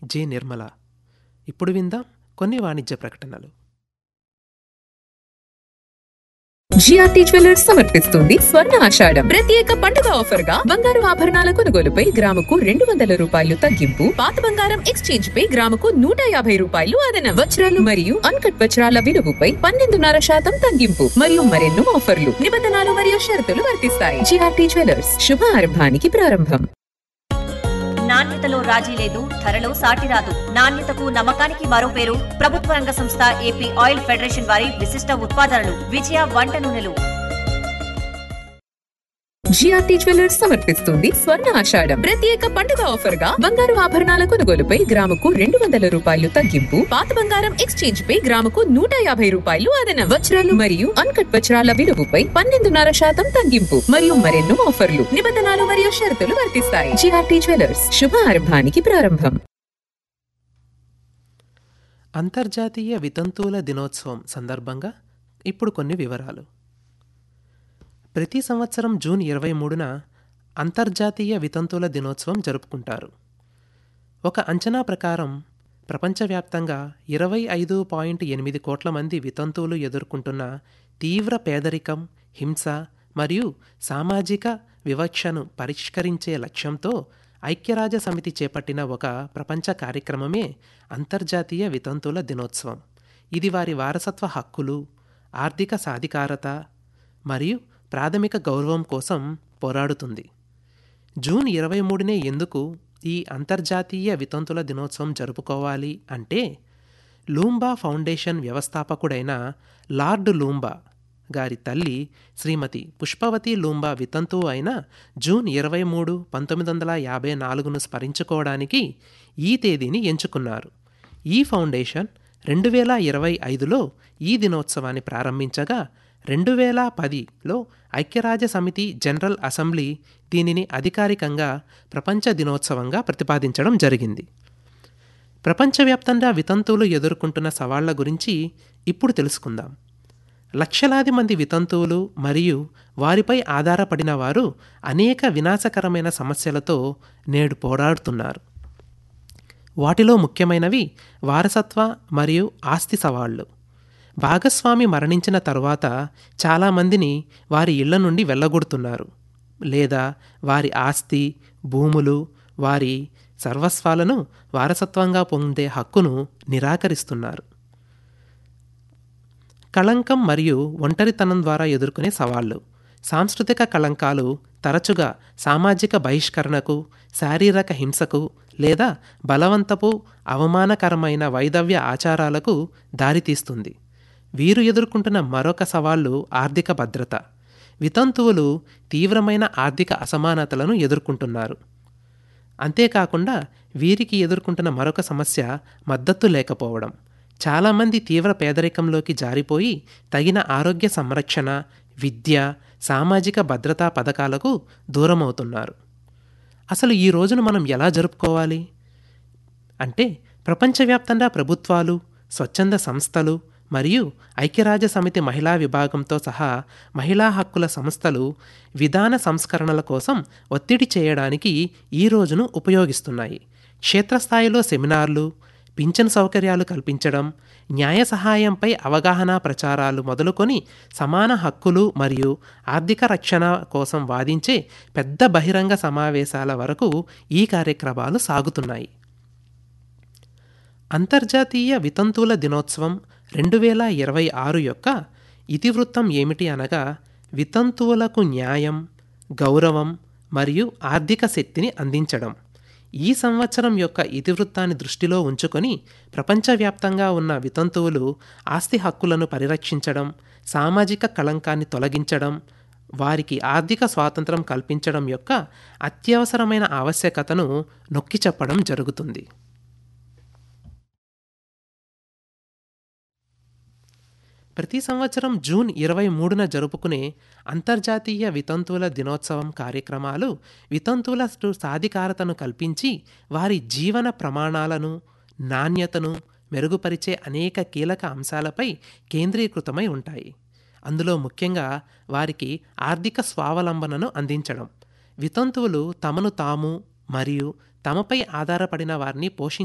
J Nirmala ఇప్పుడు విందాం కొన్ని వాణిజ్య ప్రకటనలు జిఆర్టీ జ్యువెలర్స్ సమర్పిస్తుంది స్వర్ణ ఆషాఢం ప్రత్యేక పండుగ ఆఫర్ గా బంగారు ఆభరణాల కొనుగోలుపై గ్రాముకు రెండు వందల రూపాయలు తగ్గింపు పాత బంగారం ఎక్స్చేంజ్ పై గ్రాముకు నూట యాభై రూపాయలు అదనం వజ్రాలు మరియు అన్కట్ వజ్రాల విలువపై పన్నెండున్నర శాతం తగ్గింపు మరియు మరెన్నో ఆఫర్లు నిబంధనలు మరియు షరతులు వర్తిస్తాయి జిఆర్టీ జ్యువెలర్స్ శుభ ఆరంభానికి ప్రారంభం నాణ్యతలో రాజీ లేదు ధరలో సాటి రాదు నాణ్యతకు నమ్మకానికి మరో పేరు ప్రభుత్వ రంగ సంస్థ ఏపీ ఆయిల్ ఫెడరేషన్ వారి విశిష్ట ఉత్పాదనలు విజయ వంట నూనెలు జిఆర్టీ జ్యువెలర్స్ సమర్పిస్తుంది స్వర్ణ ఆషాఢం ప్రత్యేక పండుగ ఆఫర్ గా బంగారు ఆభరణాల కొనుగోలుపై గ్రాముకు రెండు వందల రూపాయలు తగ్గింపు పాత బంగారం ఎక్స్చేంజ్ పై గ్రాముకు నూట యాభై రూపాయలు అదనం వజ్రాలు మరియు అన్కట్ వజ్రాల విలువపై పన్నెండున్నర శాతం తగ్గింపు మరియు మరెన్నో ఆఫర్లు నిబంధనలు మరియు షరతులు వర్తిస్తాయి జిఆర్టీ జ్యువెలర్స్ శుభ ఆరంభానికి ప్రారంభం అంతర్జాతీయ వితంతువుల దినోత్సవం సందర్భంగా ఇప్పుడు కొన్ని వివరాలు ప్రతి సంవత్సరం జూన్ ఇరవై మూడున అంతర్జాతీయ వితంతువుల దినోత్సవం జరుపుకుంటారు ఒక అంచనా ప్రకారం ప్రపంచవ్యాప్తంగా ఇరవై ఐదు పాయింట్ ఎనిమిది కోట్ల మంది వితంతువులు ఎదుర్కొంటున్న తీవ్ర పేదరికం హింస మరియు సామాజిక వివక్షను పరిష్కరించే లక్ష్యంతో ఐక్యరాజ్య సమితి చేపట్టిన ఒక ప్రపంచ కార్యక్రమమే అంతర్జాతీయ వితంతువుల దినోత్సవం ఇది వారి వారసత్వ హక్కులు ఆర్థిక సాధికారత మరియు ప్రాథమిక గౌరవం కోసం పోరాడుతుంది జూన్ ఇరవై మూడునే ఎందుకు ఈ అంతర్జాతీయ వితంతుల దినోత్సవం జరుపుకోవాలి అంటే లూంబా ఫౌండేషన్ వ్యవస్థాపకుడైన లార్డ్ లూంబా గారి తల్లి శ్రీమతి పుష్పవతి లూంబా వితంతువు అయిన జూన్ ఇరవై మూడు పంతొమ్మిది వందల యాభై నాలుగును స్మరించుకోవడానికి ఈ తేదీని ఎంచుకున్నారు ఈ ఫౌండేషన్ రెండు వేల ఇరవై ఐదులో ఈ దినోత్సవాన్ని ప్రారంభించగా రెండు వేల పదిలో ఐక్యరాజ్య సమితి జనరల్ అసెంబ్లీ దీనిని అధికారికంగా ప్రపంచ దినోత్సవంగా ప్రతిపాదించడం జరిగింది ప్రపంచవ్యాప్తంగా వితంతువులు ఎదుర్కొంటున్న సవాళ్ల గురించి ఇప్పుడు తెలుసుకుందాం లక్షలాది మంది వితంతువులు మరియు వారిపై ఆధారపడిన వారు అనేక వినాశకరమైన సమస్యలతో నేడు పోరాడుతున్నారు వాటిలో ముఖ్యమైనవి వారసత్వ మరియు ఆస్తి సవాళ్లు భాగస్వామి మరణించిన తరువాత చాలామందిని వారి ఇళ్ల నుండి వెళ్ళగొడుతున్నారు లేదా వారి ఆస్తి భూములు వారి సర్వస్వాలను వారసత్వంగా పొందే హక్కును నిరాకరిస్తున్నారు కళంకం మరియు ఒంటరితనం ద్వారా ఎదుర్కొనే సవాళ్లు సాంస్కృతిక కళంకాలు తరచుగా సామాజిక బహిష్కరణకు శారీరక హింసకు లేదా బలవంతపు అవమానకరమైన వైదవ్య ఆచారాలకు దారితీస్తుంది వీరు ఎదుర్కొంటున్న మరొక సవాళ్లు ఆర్థిక భద్రత వితంతువులు తీవ్రమైన ఆర్థిక అసమానతలను ఎదుర్కొంటున్నారు అంతేకాకుండా వీరికి ఎదుర్కొంటున్న మరొక సమస్య మద్దతు లేకపోవడం చాలామంది తీవ్ర పేదరికంలోకి జారిపోయి తగిన ఆరోగ్య సంరక్షణ విద్య సామాజిక భద్రతా పథకాలకు దూరమవుతున్నారు అసలు ఈ రోజును మనం ఎలా జరుపుకోవాలి అంటే ప్రపంచవ్యాప్తంగా ప్రభుత్వాలు స్వచ్ఛంద సంస్థలు మరియు ఐక్యరాజ్య సమితి మహిళా విభాగంతో సహా మహిళా హక్కుల సంస్థలు విధాన సంస్కరణల కోసం ఒత్తిడి చేయడానికి ఈ రోజును ఉపయోగిస్తున్నాయి క్షేత్రస్థాయిలో సెమినార్లు పింఛన్ సౌకర్యాలు కల్పించడం న్యాయ సహాయంపై అవగాహన ప్రచారాలు మొదలుకొని సమాన హక్కులు మరియు ఆర్థిక రక్షణ కోసం వాదించే పెద్ద బహిరంగ సమావేశాల వరకు ఈ కార్యక్రమాలు సాగుతున్నాయి అంతర్జాతీయ వితంతువుల దినోత్సవం రెండు వేల ఇరవై ఆరు యొక్క ఇతివృత్తం ఏమిటి అనగా వితంతువులకు న్యాయం గౌరవం మరియు ఆర్థిక శక్తిని అందించడం ఈ సంవత్సరం యొక్క ఇతివృత్తాన్ని దృష్టిలో ఉంచుకొని ప్రపంచవ్యాప్తంగా ఉన్న వితంతువులు ఆస్తి హక్కులను పరిరక్షించడం సామాజిక కళంకాన్ని తొలగించడం వారికి ఆర్థిక స్వాతంత్రం కల్పించడం యొక్క అత్యవసరమైన ఆవశ్యకతను నొక్కి చెప్పడం జరుగుతుంది ప్రతి సంవత్సరం జూన్ ఇరవై మూడున జరుపుకునే అంతర్జాతీయ వితంతువుల దినోత్సవం కార్యక్రమాలు వితంతువుల సాధికారతను కల్పించి వారి జీవన ప్రమాణాలను నాణ్యతను మెరుగుపరిచే అనేక కీలక అంశాలపై కేంద్రీకృతమై ఉంటాయి అందులో ముఖ్యంగా వారికి ఆర్థిక స్వావలంబనను అందించడం వితంతువులు తమను తాము మరియు తమపై ఆధారపడిన వారిని పోషించ